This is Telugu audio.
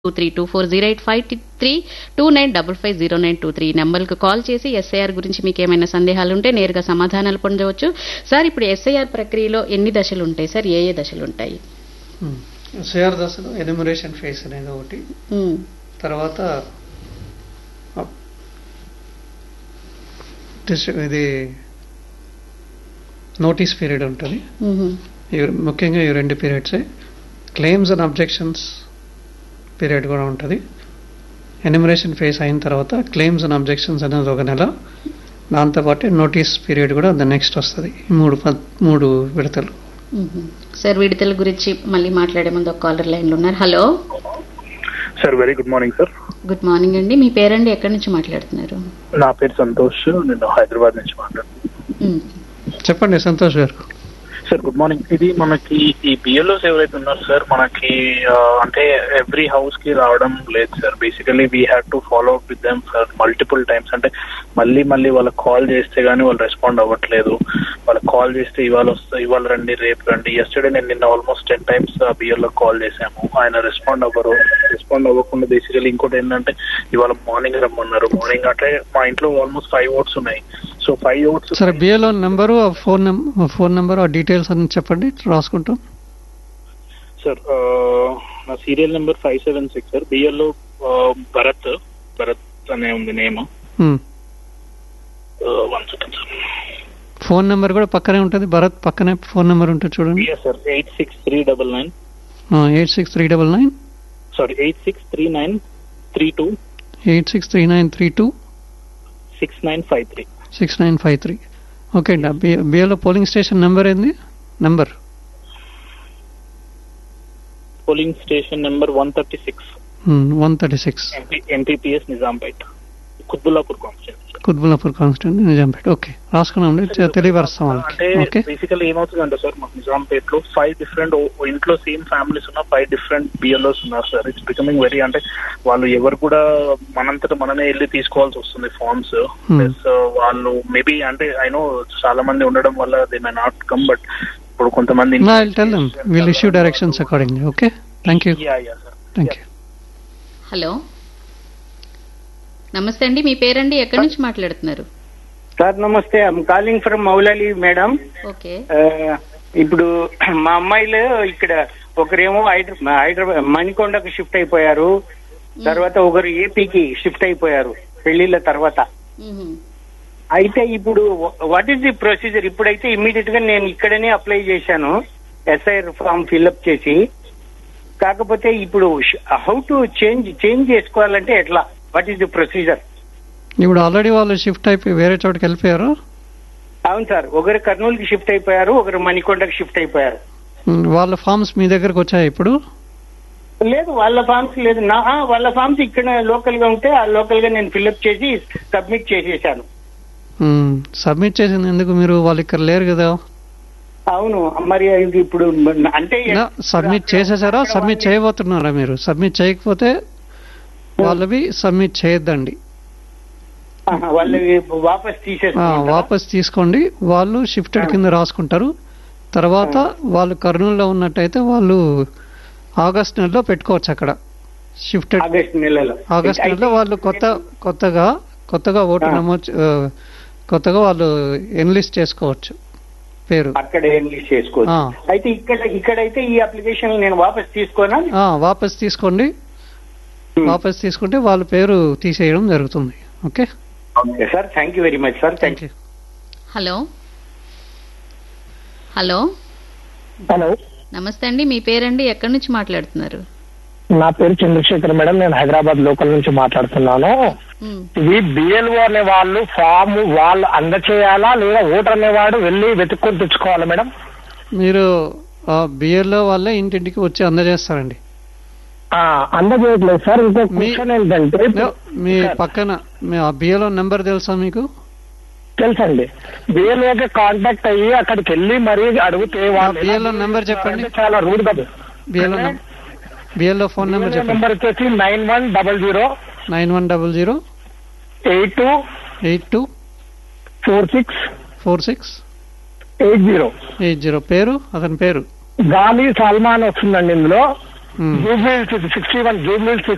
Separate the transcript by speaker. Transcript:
Speaker 1: Two three two four zero eight five three two nine double five zero nine two three నెంబర్కి కాల్ చేసి ఎస్ఐఆర్ గురించి మీకు ఏమైనా సందేహాలు ఉంటే నేరుగా సమాధానాలు పొందవచ్చు సార్ ఇప్పుడు ఎస్ఐఆర్ ప్రక్రియలో ఎన్ని దశలు ఉంటాయి సార్ ఏ ఏ దశలు ఉంటాయి
Speaker 2: షేర్ దశలో ఎనిమరేషన్ ఫేస్ అనేది ఒకటి
Speaker 1: ఉమ్,
Speaker 2: తర్వాత అప్- డిస్- ఇది నోటీస్ పీరియడ్ ఉంటుంది
Speaker 1: ఉహు,
Speaker 2: ఇవి ముఖ్యంగా ఈ రెండు పీరియడ్సే క్లెయిమ్స్ అండ్ అబ్జెక్షన్స్ పీరియడ్ కూడా ఉంటుంది ఎనిమరేషన్ ఫేస్ అయిన తర్వాత క్లెయిమ్స్ అండ్ అబ్జెక్షన్స్ అనేది ఒక నెల దాంతోపాటు నోటీస్ పీరియడ్ కూడా ద నెక్స్ట్ వస్తుంది ఈ మూడు పద్- మూడు విడతలు
Speaker 1: ఉహు. సార్ విడతల గురించి మళ్ళీ మాట్లాడే ముందు ఒక కాలర్ లైన్లో ఉన్నారు hello
Speaker 3: sir very good morning sir
Speaker 1: good morning అండి మీ పేరండి ఎక్కడి నుంచి మాట్లాడుతున్నారు
Speaker 3: నా పేరు సంతోష్ నేను హైదరాబాద్ నుంచి మాట్లాడుతున్నాను
Speaker 1: ఉమ్,
Speaker 2: చెప్పండి సంతోష్ గారు
Speaker 3: సార్ గుడ్ మార్నింగ్ ఇది మనకి ఈ బిఎల్ఓస్ ఎవరైతే ఉన్నారు సార్ మనకి ఆ, అంటే ఎవ్రీ హౌస్ కి రావడం లేదు sir basically we had to follow up with them sir multiple times అంటే మళ్ళీ మళ్ళీ వాళ్ళకి కాల్ చేస్తే గానీ వాళ్ళు రెస్పాండ్ అవ్వట్లేదు వాళ్ళకి కాల్ చేస్తే ఇవాళ వస్తా ఇవాళ రండి రేపు రండి ఎస్టర్డే నేను నిన్న almost ten times BLO call చేశాము ఆయన రెస్పాండ్ అవ్వరు రెస్పాండ్ అవ్వకుండా బేసికలీ ఇంకోటి ఏంటంటే ఇవాళ మార్నింగ్ రమ్మన్నారు మార్నింగ్ అంటే మా ఇంట్లో ఆల్మోస్ట్ ఫైవ్ ఓట్స్ ఉన్నాయి సో ఫైవ్ ఓట్స్
Speaker 2: సరే బిఏలో నెంబరు ఆ ఫోన్ నెంబర్ ఫోన్ నెంబర్ ఆ డీటెయిల్స్ అన్ని చెప్పండి రాసుకుంటాం
Speaker 3: సార్ ఆ, నా serial number five seven six sir BLO Bharat Bharat అనే ఉంది name
Speaker 2: um.
Speaker 3: One second sir
Speaker 2: phone number కూడా పక్కనే ఉంటుంది భరత్ పక్కనే ఫోన్ నెంబర్ ఉంటుంది చూడండి
Speaker 3: BS sir eight six three double nine
Speaker 2: eight six three double nine
Speaker 3: sorry eight six three nine three two
Speaker 2: eight six three nine three two
Speaker 3: six nine five three
Speaker 2: six nine five three okay అండి బి బిఏలో పోలింగ్ స్టేషన్ నెంబర్ ఏంది number
Speaker 3: polling station number one thirty six
Speaker 2: one thirty six
Speaker 3: MPPS Nizampet Quthbullapur constituency
Speaker 2: Quthbullapur constituent Nizampeta okay రాసుకున్నాం తెలియపరుస్తాం
Speaker 3: అంటే
Speaker 2: వాళ్ళకి ఓకే
Speaker 3: బేసికల్ ఏమవుతుందంటే సార్ మాకు నిజాంపేట్ లో ఫైవ్ డిఫరెంట్ ఇంట్లో సేమ్ ఫ్యామిలీస్ ఉన్న ఫైవ్ డిఫరెంట్ బిఎల్ఓస్ ఉన్నారు సార్ ఇట్స్ బికమింగ్ వెరీ అంటే వాళ్ళు ఎవరు కూడా మనంతట మనమే వెళ్ళి తీసుకోవాల్సి వస్తుంది ఫార్మ్స్ ప్లస్ వాళ్ళు మేబీ అంటే ఐ నో చాలా మంది ఉండడం వల్ల they may not come but ఇప్పుడు కొంతమంది
Speaker 2: నా tell them will issue directions accordingly okay thank you
Speaker 3: ya ya sir
Speaker 2: thank you
Speaker 1: hello నమస్తే అండి మీ పేరండి ఎక్కడి నుంచి మాట్లాడుతున్నారు
Speaker 4: సార్ నమస్తే I'm calling from Moulali madam
Speaker 1: okay
Speaker 4: ఇప్పుడు మా అమ్మాయిలు ఇక్కడ ఒకరేమో హైదరా- హైదరాబాద్ మణికొండకు షిఫ్ట్ అయిపోయారు తర్వాత ఒకరు ఏపీకి షిఫ్ట్ అయిపోయారు పెళ్లిళ్ళ తర్వాత
Speaker 1: ఉహు,
Speaker 4: అయితే ఇప్పుడు వాట్ ఈస్ ది ప్రొసీజర్ ఇప్పుడైతే ఇమ్మీడియట్ గా నేను ఇక్కడనే అప్లై చేశాను ఎస్ఐఆర్ ఫామ్ ఫిల్అప్ చేసి కాకపోతే ఇప్పుడు హౌ టు చేంజ్ చేంజ్ చేసుకోవాలంటే ఎట్లా వాట్ ఈస్ ది ప్రొసీజర్
Speaker 2: ఇప్పుడు ఆల్రెడీ వాళ్ళు షిఫ్ట్ అయిపోయి వేరే చోటుకి వెళ్ళిపోయారు
Speaker 4: అవును సార్ ఒకరు కర్నూలుకి షిఫ్ట్ అయిపోయారు ఒకరు మణికొండకి షిఫ్ట్ అయిపోయారు
Speaker 2: ఉమ్, వాళ్ళ ఫామ్స్ మీ దగ్గరకు వచ్చాయి ఇప్పుడు
Speaker 4: లేదు వాళ్ళ ఫామ్స్ లేదు నా ఆ, వాళ్ళ ఫామ్స్ ఇక్కడ లోకల్ గా ఉంటే ఆ లోకల్ గా నేను ఫిల్అప్ చేసి సబ్మిట్ చేసేసాను
Speaker 2: సబ్మిట్ చేసింది ఎందుకు మీరు వాళ్ళు ఇక్కడ లేరు కదా
Speaker 4: అవును మరి ఇది ఇప్పుడు అంటే
Speaker 2: సబ్మిట్ చేసేసారా సబ్మిట్ చేయబోతున్నారా మీరు సబ్మిట్ చేయకపోతే వాళ్ళవి సబ్మిట్ చేయొద్దండి
Speaker 4: ఆహా, వాళ్ళవి వాపస్
Speaker 2: ఆ,
Speaker 4: తీసేసుకుంటారా?
Speaker 2: వాపస్ తీసుకోండి వాళ్ళు షిఫ్టెడ్ కింద రాసుకుంటారు తర్వాత వాళ్ళు కర్నూలులో ఉన్నట్టయితే వాళ్ళు ఆగస్ట్ నెలలో పెట్టుకోవచ్చు అక్కడ షిఫ్టెడ్
Speaker 4: ఆగస్ట్ నెలలో
Speaker 2: ఆగస్ట్ నెలలో వాళ్ళు కొత్త కొత్తగా కొత్తగా ఓటు
Speaker 4: ఆ.
Speaker 2: నమోదు ఆ, కొత్తగా వాళ్ళు ఎన్లిస్ట్ చేసుకోవచ్చు పేరు
Speaker 4: అక్కడ ఎన్లిస్ట్ చేసుకోవచ్చు
Speaker 2: ఆ.
Speaker 4: అయితే ఇక్కడ ఇక్కడైతే ఈ అప్లికేషన్ నేను వాపస్ తీసుకోనా
Speaker 2: ఆ, వాపస్ తీసుకోండి వాపస్ తీసుకుంటే వాళ్ళ పేరు తీసేయడం జరుగుతుంది okay
Speaker 4: okay sir thank you very much sir thank
Speaker 2: thank you
Speaker 1: hello hello
Speaker 5: hello
Speaker 1: నమస్తే అండి మీ పేరండి ఎక్కడి నుంచి మాట్లాడుతున్నారు
Speaker 5: నా పేరు చంద్రశేఖర్ మేడం నేను హైదరాబాద్ లోకల్ నుంచి మాట్లాడుతున్నాను
Speaker 1: ఉమ్,
Speaker 5: ఇది బిఎల్ఓ అనే వాళ్ళు ఫామ్ వాళ్ళు అందచేయాలా లేదా ఓటర్ అనేవాడు వెళ్ళి వెతుక్కొని తెచ్చుకోవాలా మేడం
Speaker 2: మీరు బిఎల్లో వాళ్ళే ఇంటింటికి వచ్చి అందజేస్తారండి
Speaker 5: ఆ, అందజేయట్లేదు సార్ ఇంకో
Speaker 2: మీ-
Speaker 5: క్వశ్చన్ ఏంటంటే
Speaker 2: మీ పక్కన మీ ఆ బిఎల్లో నెంబర్ తెలుసా మీకు
Speaker 5: తెలుసండి బిఎల్ఓకి కాంటాక్ట్ అయ్యి అక్కడికి వెళ్ళి మరీ అడిగితే వాళ్ళు ఎలా
Speaker 2: బిఎల్లో నెంబర్ చెప్పండి
Speaker 5: అంటే చాలా రూడ్ కదా
Speaker 2: బిఎల్లో బిఎల్లో ఫోన్ నెంబర్ చెప్పండి
Speaker 5: నెంబర్ వచ్చేసి nine one double zero
Speaker 2: nine one double zero
Speaker 5: eight two
Speaker 2: eight two
Speaker 5: four six
Speaker 2: four six
Speaker 5: eight zero
Speaker 2: eight zero పేరు అతని పేరు
Speaker 5: గాలి సల్మాన్ వస్తుందండి ఇందులో
Speaker 2: um.
Speaker 5: Jubilee sixty one Jubilee